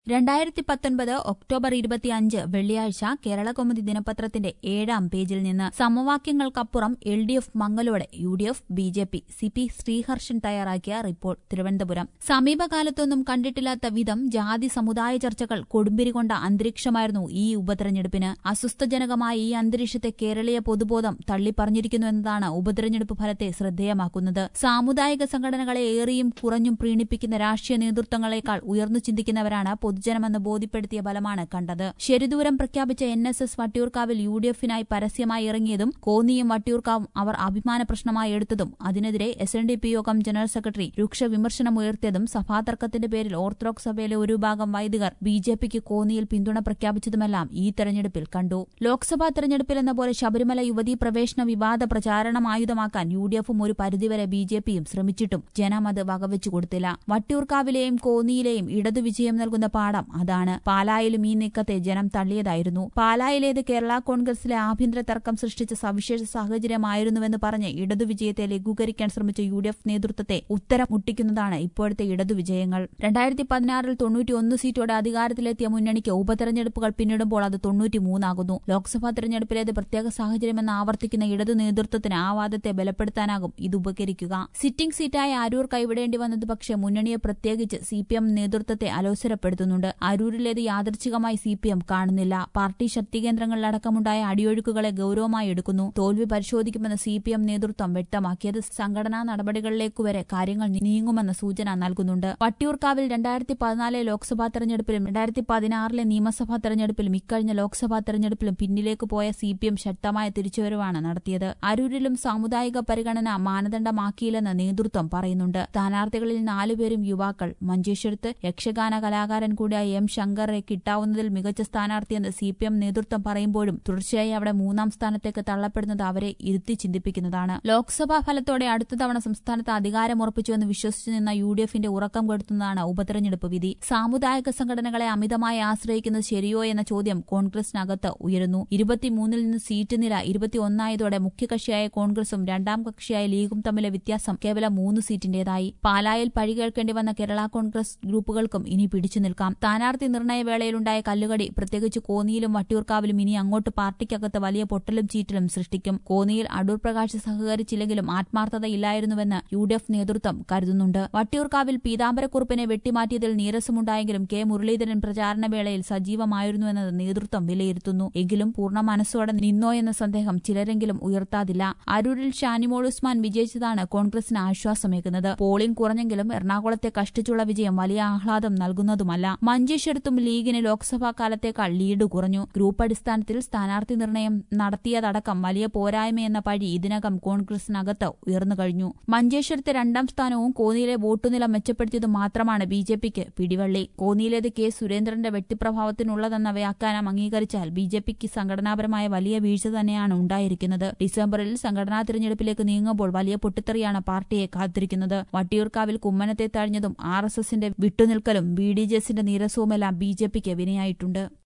രണ്ടായിരത്തി പത്തൊൻപത് ഒക്ടോബർ ഇരുപത്തിയഞ്ച് വെള്ളിയാഴ്ച കേരളകൗമുദി ദിനപത്രത്തിന്റെ ഏഴാം പേജിൽ നിന്ന് സമവാക്യങ്ങൾക്കപ്പുറം എൽ ഡി എഫ് മംഗലോടെ U D F B J P C P Sreeharshan തയ്യാറാക്കിയ റിപ്പോർട്ട് തിരുവനന്തപുരം സമീപകാലത്തൊന്നും കണ്ടിട്ടില്ലാത്ത വിധം ജാതി സമുദായ ചർച്ചകൾ കൊടുമ്പിരി കൊണ്ട അന്തരീക്ഷമായിരുന്നു ഈ ഉപതെരഞ്ഞെടുപ്പിന് അസ്വസ്ഥജനകമായ ഈ അന്തരീക്ഷത്തെ കേരളീയ പൊതുബോധം തള്ളിപ്പറഞ്ഞിരിക്കുന്നു എന്നതാണ് ഉപതെരഞ്ഞെടുപ്പ് ഫലത്തെ ശ്രദ്ധേയമാക്കുന്നത് സാമുദായിക സംഘടനകളെ ഏറിയും കുറഞ്ഞും പ്രീണിപ്പിക്കുന്ന രാഷ്ട്രീയ നേതൃത്വങ്ങളെക്കാൾ ഉയർന്നു ചിന്തിക്കുന്നവരാണ് പൊതുജനമെന്ന് ബോധ്യപ്പെടുത്തിയ ഫലമാണ് കണ്ടത് ശരിദൂരം പ്രഖ്യാപിച്ച എൻ എസ് എസ് വട്ടിയൂർക്കാവിൽ യു ഡി എഫിനായി പരസ്യമായി ഇറങ്ങിയതും കോന്നിയും വട്ടിയൂർക്കാവും അവർ അഭിമാന പ്രശ്നമായി എടുത്തതും അതിനെതിരെ എസ് എൻ ഡി പി യോഗം ജനറൽ സെക്രട്ടറി രൂക്ഷ വിമർശനമുയർത്തിയതും സഭാതർക്കത്തിന്റെ പേരിൽ ഓർത്തഡോക്സ് സഭയിലെ ഒരു ഭാഗം വൈദികർ ബി ജെ പിക്ക് കോന്നിയിൽ പിന്തുണ പ്രഖ്യാപിച്ചതുമെല്ലാം ഈ തെരഞ്ഞെടുപ്പിൽ കണ്ടു ലോക്സഭാ തെരഞ്ഞെടുപ്പിലെന്ന പോലെ ശബരിമല യുവതീ പ്രവേശന വിവാദ പ്രചാരണമായുധമാക്കാൻ യു ഡി എഫും ഒരു പരിധിവരെ ബി ജെ പിയും ശ്രമിച്ചിട്ടും ജനം അത് വകവെച്ചു കൊടുത്തില്ല വട്ടിയൂർക്കാവിലെയും കോന്നിയിലെയും ഇടതു വിജയം നൽകുന്ന പാഠം അതാണ് പാലായിലും ഈ നീക്കത്തെ ജനം തള്ളിയതായിരുന്നു പാലായിലേത് കേരള കോൺഗ്രസിലെ ആഭ്യന്തര തർക്കം സൃഷ്ടിച്ച സവിശേഷ സാഹചര്യമായിരുന്നുവെന്ന് പറഞ്ഞ് ഇടതു വിജയത്തെ ലഘൂകരിക്കാൻ ശ്രമിച്ച യു ഡി എഫ് നേതൃത്വത്തെ ഉത്തരം മുട്ടിക്കുന്നതാണ് ഇപ്പോഴത്തെ ഇടതു വിജയങ്ങൾ രണ്ടായിരത്തി പതിനാറിൽ തൊണ്ണൂറ്റിയൊന്ന് സീറ്റോടെ അധികാരത്തിലെത്തിയ മുന്നണിക്ക് ഉപതെരഞ്ഞെടുപ്പുകൾ പിന്നിടുമ്പോൾ അത് തൊണ്ണൂറ്റിമൂന്നാകുന്നു ലോക്സഭാ തെരഞ്ഞെടുപ്പിലേത് പ്രത്യേക സാഹചര്യമെന്ന് ആവർത്തിക്കുന്ന ഇടതു നേതൃത്വത്തിന് ആ വാദത്തെ ബലപ്പെടുത്താനാകും ഇത് ഉപകരിക്കുക സിറ്റിംഗ് സീറ്റായ അരൂർ കൈവിടേണ്ടി വന്നത് പക്ഷേ മുന്നണിയെ പ്രത്യേകിച്ച് സി പി എം നേതൃത്വത്തെ അലോസരപ്പെടുത്തുന്നുണ്ട് അരൂരിലേത് യാദൃച്ഛികമായി സി പി എം കാണുന്നില്ല പാർട്ടി ശക്തികേന്ദ്രങ്ങളിലടക്കമുണ്ടായ അടിയൊഴുക്കുകളെ ഗൌരവമായി എടുക്കുന്നു തോൽവി പരിശോധിക്കുമെന്ന് സി പി എം നേതൃത്വം വ്യക്തമാക്കിയത് സംഘടനാ നടപടികളിലേക്കുവരെ കാര്യങ്ങൾ നീങ്ങുമെന്ന സൂചന നൽകുന്നുണ്ട് വട്ടിയൂർക്കാവിൽ രണ്ടായിരത്തി പതിനാലിലെ ലോക്സഭാ തെരഞ്ഞെടുപ്പിലും രണ്ടായിരത്തി പതിനാറിലെ നിയമസഭാ തെരഞ്ഞെടുപ്പിലും ഇക്കഴിഞ്ഞ ലോക്സഭാ തെരഞ്ഞെടുപ്പിലും പിന്നിലേക്ക് പോയ സി പി എം ശക്തമായ തിരിച്ചുവരവാണ് നടത്തിയത് അരൂരിലും സാമുദായിക പരിഗണന മാനദണ്ഡമാക്കിയില്ലെന്ന് നേതൃത്വം പറയുന്നുണ്ട് സ്ഥാനാർത്ഥികളിൽ നാലുപേരും യുവാക്കൾ മഞ്ചേശ്വരത്ത് യക്ഷഗാന കലാകാരൻ കൂടിയായ എം ശങ്കറെ കിട്ടാവുന്നതിൽ മികച്ച സ്ഥാനാർത്ഥിയെന്ന് സി പി എം നേതൃത്വം പറയുമ്പോഴും തുടർച്ചയായി അവിടെ മൂന്നാം സ്ഥാനത്തേക്ക് തള്ളപ്പെടുന്നത് അവരെ ഇരുത്തി ചിന്തിപ്പിക്കുന്നതാണ് ലോക്സഭാ ഫലത്തോടെ അടുത്ത തവണ സംസ്ഥാനത്ത് അധികാരമുറപ്പിച്ചുവെന്ന് വിശ്വസിച്ചു നിന്ന യു ഡി എഫിന്റെ ഉറക്കം കെടുത്തുന്നതാണ് ഉപതെരഞ്ഞെടുപ്പ് വിധി സാമുദായിക സംഘടനകളെ അമിതമായി ആശ്രയിക്കുന്നത് ശരിയോ എന്ന ചോദ്യം കോൺഗ്രസിനകത്ത് ഉയരുന്നു ഇരുപത്തിമൂന്നിൽ നിന്ന് സീറ്റ് നില ഇരുപത്തിയൊന്നായതോടെ മുഖ്യകക്ഷിയായ കോൺഗ്രസും രണ്ടാം കക്ഷിയായ ലീഗും തമ്മിലെ വ്യത്യാസം കേവലം മൂന്ന് സീറ്റിന്റേതായി പാലായിൽ പഴി കേൾക്കേണ്ടി വന്ന കേരള കോൺഗ്രസ് ഗ്രൂപ്പുകൾക്കും ഇനി പിടിച്ചു നിൽക്കാം സ്ഥാനാർത്ഥി നിർണയവേളയിലുണ്ടായ കല്ലുകടി പ്രത്യേകിച്ച് കോന്നിയിലും വട്ടിയൂർക്കാവിലും ഇനി അങ്ങോട്ട് പാർട്ടിക്കകത്ത് വലിയ പൊട്ടലും ചീറ്റലും സൃഷ്ടിക്കും കോന്നിയിൽ അടൂർ പ്രകാശ് സഹകരിച്ചില്ലെങ്കിലും ആത്മാർത്ഥതയില്ലായിരുന്നുവെന്ന് യു ഡി എഫ് നേതൃത്വം കരുതുന്നുണ്ട് വട്ടിയൂർക്കാവിൽ പീതാംബരക്കുറുപ്പിനെ വെട്ടിമാറ്റിയതിൽ നീരസമുണ്ടായെങ്കിലും കെ മുരളീധരൻ പ്രചാരണവേളയിൽ സജീവമായിരുന്നുവെന്നത് നേതൃത്വം വിലയിരുത്തുന്നു എങ്കിലും പൂർണ്ണ മനസ്സോടെ നിന്നോ എന്ന സന്ദേഹം ചിലരെങ്കിലും ഉയർത്താതില്ല അരൂരിൽ ഷാനിമോൾ ഉസ്മാൻ വിജയിച്ചതാണ് കോൺഗ്രസിന് ആശ്വാസമേകുന്നത് പോളിംഗ് കുറഞ്ഞെങ്കിലും എറണാകുളത്തെ കഷ്ടിച്ചുള്ള വിജയം വലിയ ആഹ്ലാദം നൽകുന്നതുമല്ല മഞ്ചേശ്വരത്തും ലീഗിന് ലോക്സഭാ കാലത്തേക്കാൾ ലീഡ് കുറഞ്ഞു ഗ്രൂപ്പ് അടിസ്ഥാനത്തിൽ സ്ഥാനാർത്ഥി നിർണയം നടത്തിയതടക്കം വലിയ പോരായ്മയെന്ന പഴി ഇതിനകം കോൺഗ്രസിനകത്ത് ഉയർന്നു കഴിഞ്ഞു മഞ്ചേശ്വരത്തെ രണ്ടാം സ്ഥാനവും കോന്നിയിലെ വോട്ടുനില മെച്ചപ്പെടുത്തിയതും മാത്രമാണ് ബി ജെ പിക്ക് പിടിവള്ളി കോന്നിയിലേത് കെ സുരേന്ദ്രന്റെ വ്യക്തിപ്രഭാവത്തിനുള്ളതെന്ന വ്യാഖ്യാനം അംഗീകരിച്ചാൽ ബി ജെ പിക്ക് സംഘടനാപരമായ വലിയ വീഴ്ച തന്നെയാണ് ഉണ്ടായിരിക്കുന്നത് ഡിസംബറിൽ സംഘടനാ തിരഞ്ഞെടുപ്പിലേക്ക് നീങ്ങുമ്പോൾ വലിയ പൊട്ടിത്തെറിയാണ് പാർട്ടിയെ കാത്തിരിക്കുന്നത് വട്ടിയൂർക്കാവിൽ കുമ്മനത്തെ തഴഞ്ഞതും ആർ എസ് എസിന്റെ വിട്ടുനിൽക്കലും ബി ഡി ജെ എസിന്റെ നീരസവുമെല്ലാം ബി ജെ പിക്ക് വിനയായിട്ടുണ്ട്